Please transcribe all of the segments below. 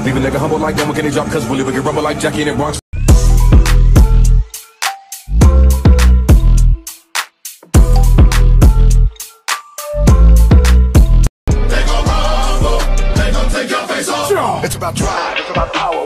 Leave a nigga humble like one, can he drop? Cause we'll leave a get rumble like Jackie in the Bronx. It's about drive, it's about power.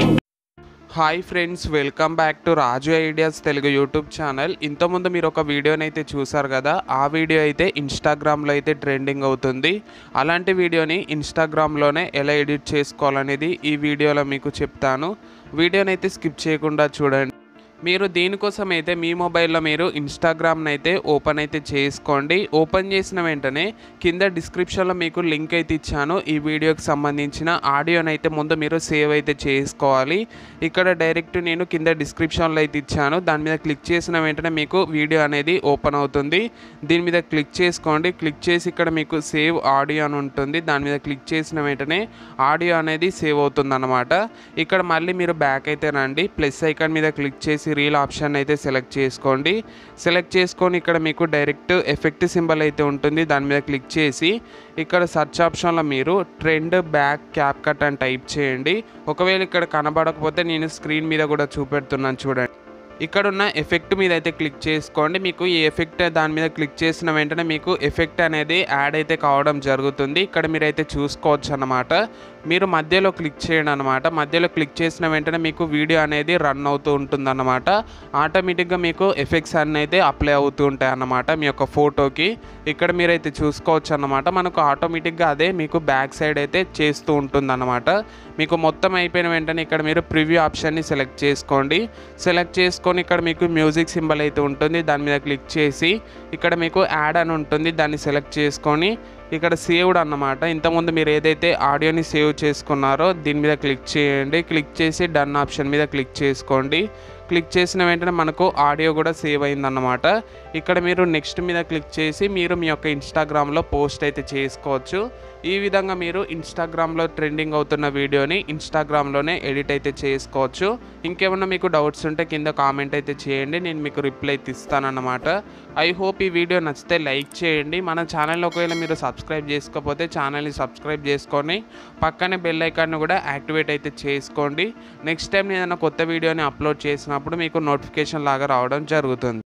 Hi friends welcome back to Raju ideas Telugu YouTube channel ఇంతకుముందు మీరు ఒక వీడియోని అయితే చూసారు కదా ఆ video అయితే ఇన్స్టాగ్రామ్లో అయితే ట్రెండింగ్ అవుతుంది అలాంటి వీడియోని ఇన్స్టాగ్రామ్లోనే ఎలా ఎడిట్ చేసుకోవాలనేది ఈ వీడియోలో మీకు చెప్తాను వీడియోని అయితే స్కిప్ చేయకుండా చూడండి మీరు దీనికోసం అయితే మీ మొబైల్లో మీరు ఇన్స్టాగ్రామ్ని అయితే ఓపెన్ అయితే చేసుకోండి ఓపెన్ చేసిన వెంటనే కింద డిస్క్రిప్షన్లో మీకు లింక్ అయితే ఇచ్చాను ఈ వీడియోకి సంబంధించిన ఆడియోని అయితే ముందు మీరు సేవ్ అయితే చేసుకోవాలి ఇక్కడ డైరెక్ట్ నేను కింద డిస్క్రిప్షన్లో అయితే ఇచ్చాను దాని మీద క్లిక్ చేసిన వెంటనే మీకు వీడియో అనేది ఓపెన్ అవుతుంది దీని మీద క్లిక్ చేసుకోండి క్లిక్ చేసి ఇక్కడ మీకు సేవ్ ఆడియో అని ఉంటుంది దాని మీద క్లిక్ చేసిన వెంటనే ఆడియో అనేది సేవ్ అవుతుంది అనమాట ఇక్కడ మళ్ళీ మీరు బ్యాక్ అయితే రండి ప్లస్ ఐకాన్ మీద క్లిక్ చేసి రీల్ ఆప్షన్ అయితే సెలెక్ట్ చేసుకోండి సెలెక్ట్ చేసుకొని ఇక్కడ మీకు డైరెక్ట్ ఎఫెక్ట్ సింబల్ అయితే ఉంటుంది దాని మీద క్లిక్ చేసి ఇక్కడ సెర్చ్ ఆప్షన్లో మీరు ట్రెండ్ బ్యాక్ క్యాప్ కట్ అని టైప్ చేయండి ఒకవేళ ఇక్కడ కనబడకపోతే నేను స్క్రీన్ మీద కూడా చూపెడుతున్నాను చూడండి ఇక్కడ ఉన్న ఎఫెక్ట్ మీద అయితే క్లిక్ చేసుకోండి మీకు ఈ ఎఫెక్ట్ దాని మీద క్లిక్ చేసిన వెంటనే మీకు ఎఫెక్ట్ అనేది యాడ్ అయితే కావడం జరుగుతుంది ఇక్కడ మీరైతే చూసుకోవచ్చు అన్నమాట మీరు మధ్యలో క్లిక్ చేయండి అనమాట మధ్యలో క్లిక్ చేసిన వెంటనే మీకు వీడియో అనేది రన్ అవుతూ ఉంటుంది అన్నమాట ఆటోమేటిక్గా మీకు ఎఫెక్ట్స్ అన్నీ అయితే అప్లై అవుతూ ఉంటాయి అన్నమాట మీ యొక్క ఫోటోకి ఇక్కడ మీరైతే చూసుకోవచ్చు అన్నమాట మనకు ఆటోమేటిక్గా అదే మీకు బ్యాక్ సైడ్ అయితే చేస్తూ ఉంటుంది అన్నమాట మీకు మొత్తం అయిపోయిన వెంటనే ఇక్కడ మీరు ప్రివ్యూ ఆప్షన్ని సెలెక్ట్ చేసుకోండి సెలెక్ట్ చేసుకొని ఇక్కడ మీకు మ్యూజిక్ సింబల్ అయితే ఉంటుంది దాని మీద క్లిక్ చేసి ఇక్కడ మీకు యాడ్ అని ఉంటుంది దాన్ని సెలెక్ట్ చేసుకొని ఇక్కడ సేవ్డ్ అన్నమాట ఇంతకుముందు మీరు ఏదైతే ఆడియోని సేవ్ చేసుకున్నారో దీని మీద క్లిక్ చేయండి క్లిక్ చేసి డన్ ఆప్షన్ మీద క్లిక్ చేసుకోండి క్లిక్ చేసిన వెంటనే మనకు ఆడియో కూడా సేవ్ అయిందన్నమాట ఇక్కడ మీరు నెక్స్ట్ మీద క్లిక్ చేసి మీరు మీ యొక్క ఇన్స్టాగ్రామ్లో పోస్ట్ అయితే చేసుకోవచ్చు ఈ విధంగా మీరు ఇన్స్టాగ్రామ్లో ట్రెండింగ్ అవుతున్న వీడియోని ఇన్స్టాగ్రామ్లోనే ఎడిట్ అయితే చేసుకోవచ్చు ఇంకేమన్నా మీకు డౌట్స్ ఉంటే కింద కామెంట్ అయితే చేయండి నేను మీకు రిప్లై అయితే ఇస్తానన్నమాట ఐ హోప్ ఈ వీడియో నచ్చితే లైక్ చేయండి మన ఛానల్ ఒకవేళ మీరు సబ్స్క్రైబ్ చేసుకోకపోతే ఛానల్ని సబ్స్క్రైబ్ చేసుకొని పక్కనే బెల్ ఐకాన్ని కూడా యాక్టివేట్ అయితే చేసుకోండి నెక్స్ట్ టైం ఏదైనా కొత్త వీడియోని అప్లోడ్ చేసినప్పుడు మీకు నోటిఫికేషన్ లాగా రావడం జరుగుతుంది